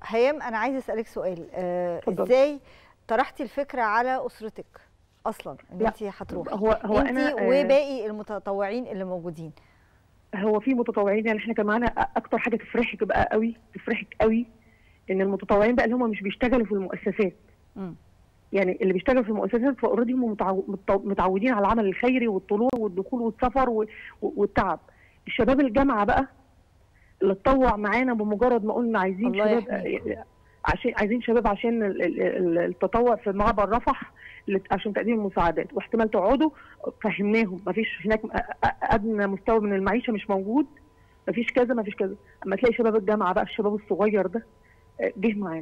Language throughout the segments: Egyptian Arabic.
هيام انا عايزه اسالك سؤال آه اتفضل. ازاي طرحتي الفكره على اسرتك اصلا ان لا، انت هتروحي هو هو انت انا آه، وباقي المتطوعين اللي موجودين هو في متطوعين يعني احنا كان معانا اكتر حاجه تفرحك بقى قوي تفرحك قوي ان المتطوعين بقى اللي هم مش بيشتغلوا في المؤسسات مم. يعني اللي بيشتغل في المؤسسات فاوريدي هم متعو- متو- متعودين على العمل الخيري والطلوع والدخول والسفر و- و- والتعب الشباب الجامعه بقى اللي اتطوع معانا بمجرد ما قلنا عايزين الله شباب يحميكم. عشان عايزين شباب عشان ال- ال- ال- التطوع في معبر رفح لت- عشان تقديم المساعدات واحتمال تقعدوا فهمناهم مفيش هناك أ- أ- ادنى مستوى من المعيشه مش موجود مفيش كذا مفيش كذا اما تلاقي شباب الجامعه بقى الشباب الصغير ده آه، جه معانا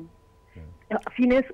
في ناس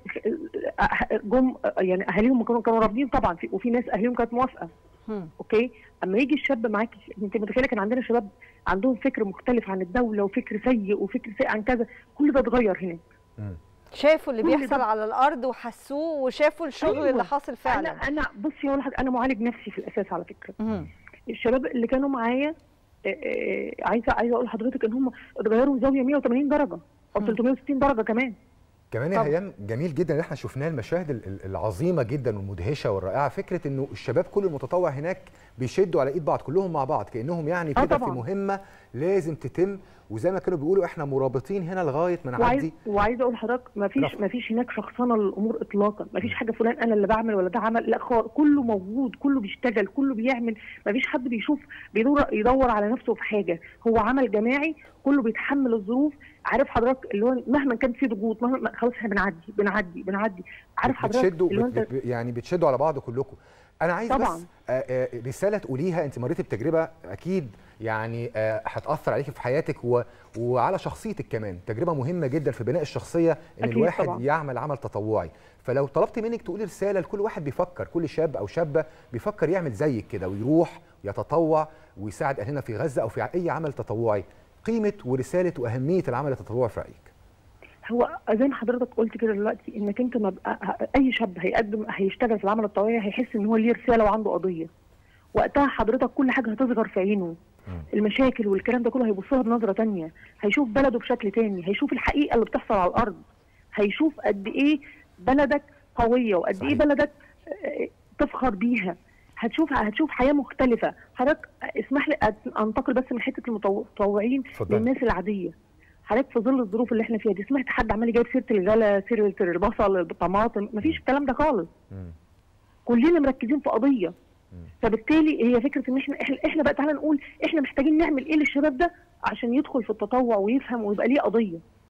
آه، جم آه، يعني اهاليهم كانوا كانوا رافضين طبعا في وفي ناس اهاليهم كانت موافقه مم. اوكي اما يجي الشاب معاكي انت متخيله كان عندنا شباب عندهم فكر مختلف عن الدوله وفكر سيء وفكر سيء عن كذا كل ده اتغير هناك مم. شافوا اللي كل بيحصل ده- على الارض وحسوه وشافوا الشغل أيوة. اللي حاصل فعلا انا انا بصي اقول لحضرتك انا معالج نفسي في الاساس على فكره مم. الشباب اللي كانوا معايا آه، آه، عايزه عايزه اقول لحضرتك ان هم اتغيروا زاويه 180 درجه او مم. 360 درجه كمان كمان يا طبعا. هيام جميل جدا ان احنا شفناه المشاهد ال- ال- العظيمه جدا والمدهشه والرائعه فكره انه الشباب كل المتطوع هناك بيشدوا على ايد بعض كلهم مع بعض كانهم يعني آه كده في طبعا. مهمه لازم تتم وزي ما كانوا بيقولوا احنا مرابطين هنا لغايه ما وعايز نعدي وعايزه اقول لحضرتك ما فيش رفض. ما فيش هناك شخصنه للامور اطلاقا ما فيش حاجه فلان انا اللي بعمل ولا ده عمل لا خالص كله موجود كله بيشتغل كله بيعمل ما فيش حد بيشوف بيدور يدور على نفسه في حاجه هو عمل جماعي كله بيتحمل الظروف عارف حضرتك اللي هو مهما كان في ضغوط مهما خلاص احنا بنعدي بنعدي بنعدي عارف حضرتك بتشدوا اللي هو بت انت بت يعني بتشدوا على بعض كلكم انا عايز طبعاً. بس آه، آه، رساله تقوليها انت مريتي بتجربه اكيد يعني آه، هتاثر عليكي في حياتك و... وعلى شخصيتك كمان تجربه مهمه جدا في بناء الشخصيه ان أكيد الواحد طبعاً. يعمل عمل تطوعي فلو طلبت منك تقولي رساله لكل واحد بيفكر كل شاب او شابه بيفكر يعمل زيك كده ويروح يتطوع ويساعد اهلنا في غزه او في اي عمل تطوعي قيمه ورساله واهميه العمل التطوعي في رايك هو زي ما حضرتك قلت كده دلوقتي انك انت ما بقى اي شاب هيقدم هيشتغل في العمل الطوعي هيحس ان هو ليه رساله وعنده قضيه وقتها حضرتك كل حاجه هتصغر في عينه المشاكل والكلام ده كله هيبص لها بنظره تانية هيشوف بلده بشكل تاني هيشوف الحقيقه اللي بتحصل على الارض هيشوف قد ايه بلدك قويه وقد صحيح. ايه بلدك آه، تفخر بيها هتشوف هتشوف حياه مختلفه حضرتك اسمح لي أت- انتقل بس من حته المتطوعين اتفضلي. للناس العاديه حضرتك في ظل الظروف اللي احنا فيها دي سمعت حد عمال يجيب سيره الغلا سيره البصل الطماطم مفيش الكلام ده خالص مم. كلنا مركزين في قضيه فبالتالي هي فكره ان احنا احنا, احنا بقى تعالى نقول احنا محتاجين نعمل ايه للشباب ده عشان يدخل في التطوع ويفهم ويبقى ليه قضيه